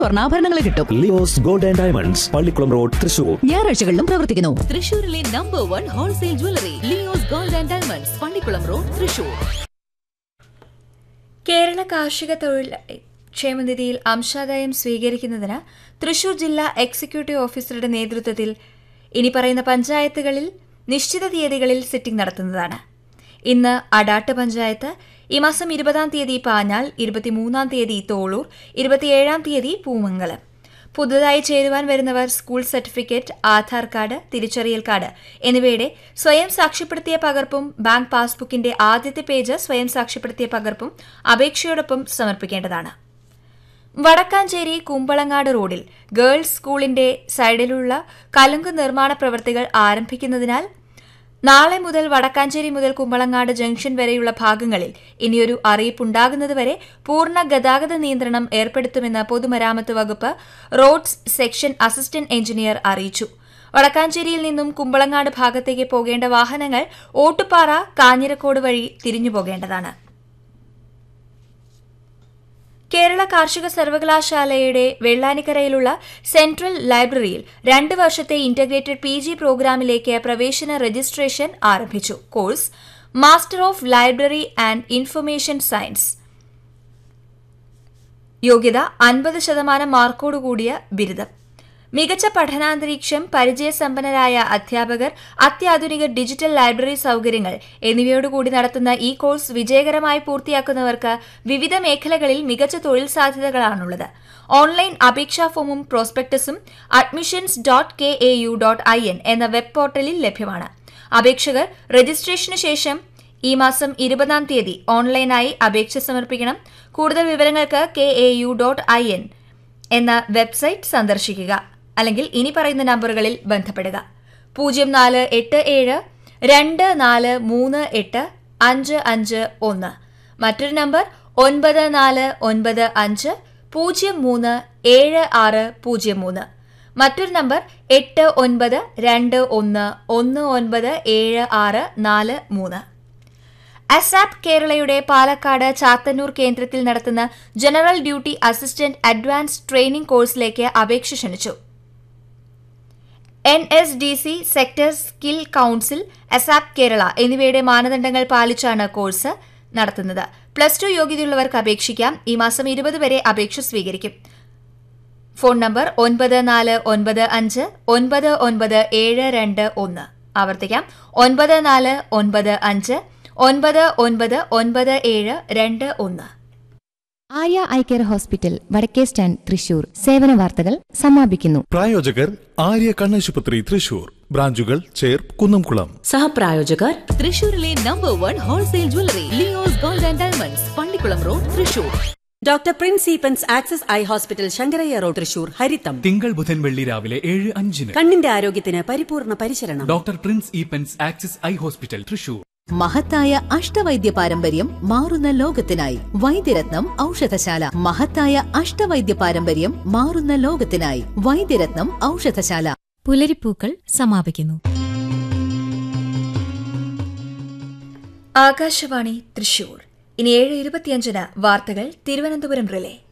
സ്വർണ്ണാഭരണങ്ങൾ കിട്ടും Leo's gold and diamonds Pallikulam road Thrissur ഞായറാഴ്ചകളിലും പ്രവർത്തിക്കുന്നു തൃശൂരിലെ number one wholesale jewellery Leo's gold and diamonds Pallikulam road Thrissur Kerala കാർഷിക തൊഴിൽ ക്ഷേമനിധിയിൽ അംശാദായം സ്വീകരിക്കുന്നതിന് തൃശൂർ ജില്ലാ എക്സിക്യൂട്ടീവ് ഓഫീസറുടെ നേതൃത്വത്തിൽ ഇനി പറയുന്ന പഞ്ചായത്തുകളിൽ നിശ്ചിത തീയതികളിൽ സിറ്റിംഗ് നടത്തുന്നതാണ് ഇന്ന് അടാട്ട് പഞ്ചായത്ത് ഈ മാസം ഇരുപതാം തീയതി പാഞ്ഞാൽ ഇരുപത്തിമൂന്നാം തീയതി തോളൂർ ഇരുപത്തിയേഴാം തീയതി പൂമംഗലം പുതുതായി ചേരുവാൻ വരുന്നവർ സ്കൂൾ സർട്ടിഫിക്കറ്റ് ആധാർ കാർഡ് തിരിച്ചറിയൽ കാർഡ് എന്നിവയുടെ സ്വയം സാക്ഷ്യപ്പെടുത്തിയ പകർപ്പും ബാങ്ക് പാസ്ബുക്കിന്റെ ആദ്യത്തെ പേജ് സ്വയം സാക്ഷ്യപ്പെടുത്തിയ പകർപ്പും അപേക്ഷയോടൊപ്പം സമർപ്പിക്കേണ്ടതാണ് വടക്കാഞ്ചേരി കുമ്പളങ്ങാട് റോഡിൽ ഗേൾസ് സ്കൂളിന്റെ സൈഡിലുള്ള കലുങ്ക് നിർമ്മാണ പ്രവൃത്തികൾ ആരംഭിക്കുന്നതിനാൽ നാളെ മുതൽ വടക്കാഞ്ചേരി മുതൽ കുമ്പളങ്ങാട് ജംഗ്ഷൻ വരെയുള്ള ഭാഗങ്ങളിൽ ഇനിയൊരു അറിയിപ്പുണ്ടാകുന്നതുവരെ പൂർണ്ണ ഗതാഗത നിയന്ത്രണം ഏർപ്പെടുത്തുമെന്ന് പൊതുമരാമത്ത് വകുപ്പ് റോഡ്സ് സെക്ഷൻ അസിസ്റ്റന്റ് എഞ്ചിനീയർ അറിയിച്ചു വടക്കാഞ്ചേരിയിൽ നിന്നും കുമ്പളങ്ങാട് ഭാഗത്തേക്ക് പോകേണ്ട വാഹനങ്ങൾ ഓട്ടുപാറ കാഞ്ഞിരക്കോട് വഴി തിരിഞ്ഞു പോകേണ്ടതാണ് കേരള കാർഷിക സർവകലാശാലയുടെ വെള്ളാനിക്കരയിലുള്ള സെൻട്രൽ ലൈബ്രറിയിൽ രണ്ട് വർഷത്തെ ഇന്റഗ്രേറ്റഡ് പി ജി പ്രോഗ്രാമിലേക്ക് പ്രവേശന രജിസ്ട്രേഷൻ ആരംഭിച്ചു course master of library and information science യോഗ്യത അൻപത് ശതമാനം മാർക്കോടുകൂടിയ ബിരുദം മികച്ച പഠനാന്തരീക്ഷം പരിചയസമ്പന്നരായ അധ്യാപകർ അത്യാധുനിക ഡിജിറ്റൽ ലൈബ്രറി സൌകര്യങ്ങൾ എന്നിവയോടുകൂടി നടത്തുന്ന ഈ കോഴ്സ് വിജയകരമായി പൂർത്തിയാക്കുന്നവർക്ക് വിവിധ മേഖലകളിൽ മികച്ച തൊഴിൽ സാധ്യതകളാണുള്ളത് ഓൺലൈൻ അപേക്ഷാ ഫോമും പ്രോസ്പെക്ടസും admissions dot K A U dot I N എന്ന വെബ് പോർട്ടലിൽ ലഭ്യമാണ് അപേക്ഷകർ രജിസ്ട്രേഷന് ശേഷം ഈ മാസം ഇരുപതാം തീയതി ഓൺലൈനായി അപേക്ഷ സമർപ്പിക്കണം കൂടുതൽ വിവരങ്ങൾക്ക് K A U dot I N എന്ന വെബ്സൈറ്റ് സന്ദർശിക്കുക അല്ലെങ്കിൽ ഇനി പറയുന്ന നമ്പറുകളിൽ ബന്ധപ്പെടുക പൂജ്യം നാല് എട്ട് ഏഴ് രണ്ട് നാല് മൂന്ന് എട്ട് അഞ്ച് അഞ്ച് ഒന്ന് മറ്റൊരു നമ്പർ ഒൻപത് നാല് ഒൻപത് അഞ്ച് പൂജ്യം മൂന്ന് ഏഴ് ആറ് പൂജ്യം മൂന്ന് മറ്റൊരു നമ്പർ എട്ട് ഒൻപത് രണ്ട് ഒന്ന് ഒന്ന് ഒൻപത് ഏഴ് ആറ് നാല് മൂന്ന് അസാപ് കേരളയുടെ പാലക്കാട് ചാത്തന്നൂർ കേന്ദ്രത്തിൽ നടത്തുന്ന general duty assistant advance training കോഴ്സിലേക്ക് അപേക്ഷ ക്ഷണിച്ചു N S D C sector skill council ASAP Kerala എന്നിവയുടെ മാനദണ്ഡങ്ങൾ പാലിച്ചാണ് കോഴ്സ് നടത്തുന്നത് പ്ലസ് ടു യോഗ്യതയുള്ളവർക്ക് അപേക്ഷിക്കാം ഈ മാസം ഇരുപത് വരെ അപേക്ഷ സ്വീകരിക്കും ഫോൺ നമ്പർ ഒൻപത് നാല് ഒൻപത് അഞ്ച് ഒൻപത് ഒൻപത് ഏഴ് രണ്ട് ഒന്ന് ആവർത്തിക്കാം ഒൻപത് നാല് ഒൻപത് അഞ്ച് ഒൻപത് ഒൻപത് ഒൻപത് ഏഴ് രണ്ട് ഒന്ന് ആയ ഐ കെയർ ഹോസ്പിറ്റൽ വടക്കേ സ്റ്റാൻഡ് തൃശൂർ സേവന വാർത്തകൾ സമാപിക്കുന്നു പ്രായോജകർ ആര്യ കണ്ണാശുപത്രി തൃശൂർ ബ്രാഞ്ചുകൾ ചേർ കുന്നംകുളം സഹപ്രായോജകർ തൃശൂരിലെ number one wholesale jewellery Leo's gold and diamonds Pallikulam road Thrissur doctor Prince Eapen's access eye hospital Sankaraiah road Thrissur ഹരിത്തം തിങ്കൾ ബുധൻ വെള്ളി രാവിലെ ഏഴ് അഞ്ചിന് കണ്ണിന്റെ ആരോഗ്യത്തിന് പരിപൂർണ പരിചരണം doctor Prince Eapen's access eye hospital Thrissur മഹത്തായ അഷ്ടവൈദ്യ പാരമ്പര്യം മാറുന്ന ലോകത്തിനായി വൈദ്യരത്നം ഔഷധശാല മഹത്തായ അഷ്ടവൈദ്യ പാരമ്പര്യം മാറുന്ന ലോകത്തിനായി വൈദ്യരത്നം ഔഷധശാല പുലരിപ്പൂക്കൾ സമാപിക്കുന്നു ആകാശവാണി തൃശൂർ ഇനി ഏഴ് ഇരുപത്തിയഞ്ചിന് വാർത്തകൾ തിരുവനന്തപുരം റിലേ